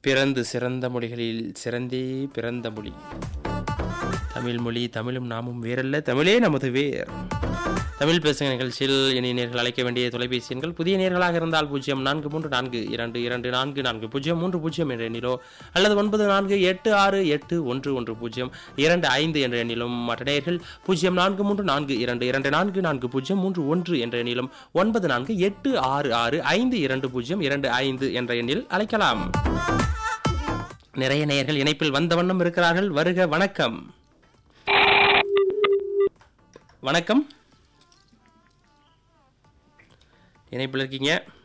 பிறந்து சிறந்த மொழிகளில் சிறந்தே பிறந்த மொழி தமிழ் மொழி தமிழும் நாமும் வேறல்ல தமிழே நமது வேர் தமிழ் பேசுங்க நிகழ்ச்சியில் இனி நேர்கள் அழைக்க வேண்டிய தொலைபேசி எண்கள் புதிய நேர்களாக இருந்தால் பூஜ்ஜியம் நான்கு மூன்று நான்கு இரண்டு இரண்டு நான்கு நான்கு பூஜ்ஜியம் மூன்று பூஜ்ஜியம் என்ற எண்ணிலோ அல்லது ஒன்பது நான்கு எட்டு ஆறு எட்டு ஒன்று ஒன்று பூஜ்ஜியம் இரண்டு ஐந்து என்ற எண்ணிலும் மற்ற நேயர்கள் பூஜ்ஜியம் நான்கு மூன்று நான்கு இரண்டு இரண்டு நான்கு நான்கு பூஜ்ஜியம் மூன்று ஒன்று என்ற எண்ணிலும் ஒன்பது நான்கு எட்டு ஆறு ஆறு ஐந்து இரண்டு பூஜ்ஜியம் இரண்டு ஐந்து என்ற எண்ணில் அழைக்கலாம் நிறைய நேயர்கள் இணைப்பில் வந்த வண்ணம் இருக்கிறார்கள் வருக வணக்கம் வணக்கம் இணைப்பில் இருக்கீங்க